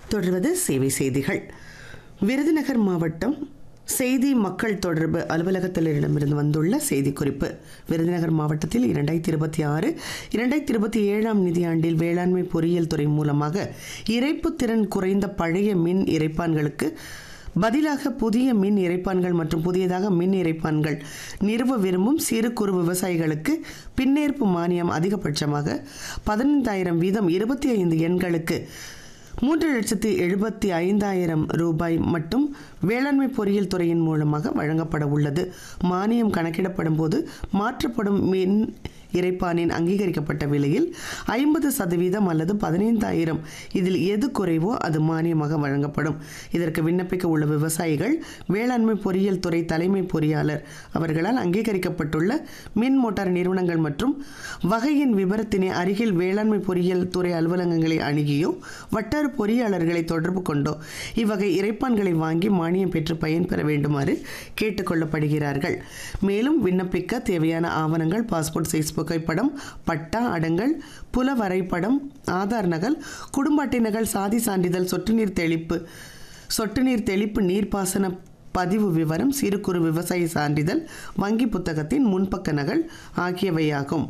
தொடர்வது சேவை செய்திகள் விருதுநகர் மாவட்டம் செய்தி மக்கள் தொடர்பு அலுவலகத்தினரிடமிருந்து வந்துள்ள செய்திக்குறிப்பு விருதுநகர் மாவட்டத்தில் இரண்டாயிரத்தி இருபத்தி ஆறு இரண்டாயிரத்தி இருபத்தி ஏழாம் நிதியாண்டில் வேளாண்மை பொறியியல் துறை மூலமாக இறைப்பு திறன் குறைந்த பழைய மின் இறைப்பான்களுக்கு பதிலாக புதிய மின் இறைப்பான்கள் மற்றும் புதியதாக மின் இறைப்பான்கள் நிறுவ விரும்பும் சிறு குறு விவசாயிகளுக்கு பின்னேற்பு மானியம் அதிகபட்சமாக பதினைந்தாயிரம் வீதம் இருபத்தி ஐந்து எண்களுக்கு மூன்று லட்சத்தி எழுபத்தி ஐந்தாயிரம் ரூபாய் மட்டும் வேளாண்மை பொறியியல் துறையின் மூலமாக வழங்கப்பட உள்ளது மானியம் கணக்கிடப்படும் போது மாற்றப்படும் மின் இறைப்பானின் அங்கீகரிக்கப்பட்ட விலையில் ஐம்பது சதவீதம் அல்லது பதினைந்தாயிரம் இதில் எது குறைவோ அது மானியமாக வழங்கப்படும் இதற்கு விண்ணப்பிக்க உள்ள விவசாயிகள் வேளாண்மை பொறியியல் துறை தலைமை பொறியாளர் அவர்களால் அங்கீகரிக்கப்பட்டுள்ள மின் மோட்டார் நிறுவனங்கள் மற்றும் வகையின் விவரத்தினை அருகில் வேளாண்மை பொறியியல் துறை அலுவலகங்களை அணுகியோ வட்டார பொறியாளர்களை தொடர்பு கொண்டோ இவ்வகை இறைப்பான்களை வாங்கி மானியம் பெற்று பயன்பெற வேண்டுமாறு கேட்டுக்கொள்ளப்படுகிறார்கள் மேலும் விண்ணப்பிக்க தேவையான ஆவணங்கள் பாஸ்போர்ட் சைஸ் புகைப்படம் பட்டா அடங்கல் புல வரைபடம் ஆதார் நகல் குடும்ப அட்டை நகல் சாதி சான்றிதழ் சொட்டு நீர் தெளிப்பு சொட்டு நீர் தெளிப்பு நீர்ப்பாசன பதிவு விவரம் சிறு குறு விவசாய சான்றிதழ் வங்கி புத்தகத்தின் முன்பக்க நகல் ஆகியவையாகும்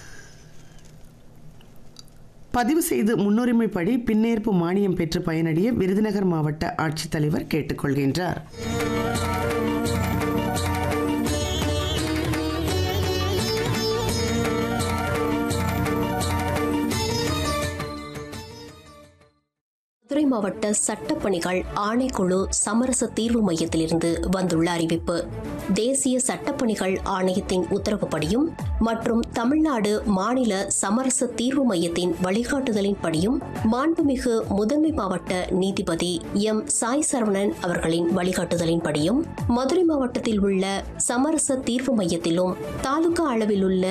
பதிவு செய்து முன்னுரிமைப்படி பின்னேற்பு மானியம் பெற்று பயனடைய விருதுநகர் மாவட்ட ஆட்சித்தலைவர் கேட்டுக்கொள்கின்றார் மதுரை மாவட்ட சட்டப்பணிகள் ஆணைக்குழு சமரச தீர்வு மையத்திலிருந்து வந்துள்ள அறிவிப்பு தேசிய சட்டப்பணிகள் ஆணையத்தின் உத்தரவுப்படியும் மற்றும் தமிழ்நாடு மாநில சமரச தீர்வு மையத்தின் வழிகாட்டுதலின்படியும் மாண்புமிகு முதன்மை மாவட்ட நீதிபதி எம் சாய் சரவணன் அவர்களின் வழிகாட்டுதலின்படியும் மதுரை மாவட்டத்தில் உள்ள சமரச தீர்வு மையத்திலும் தாலுகா அளவில் உள்ள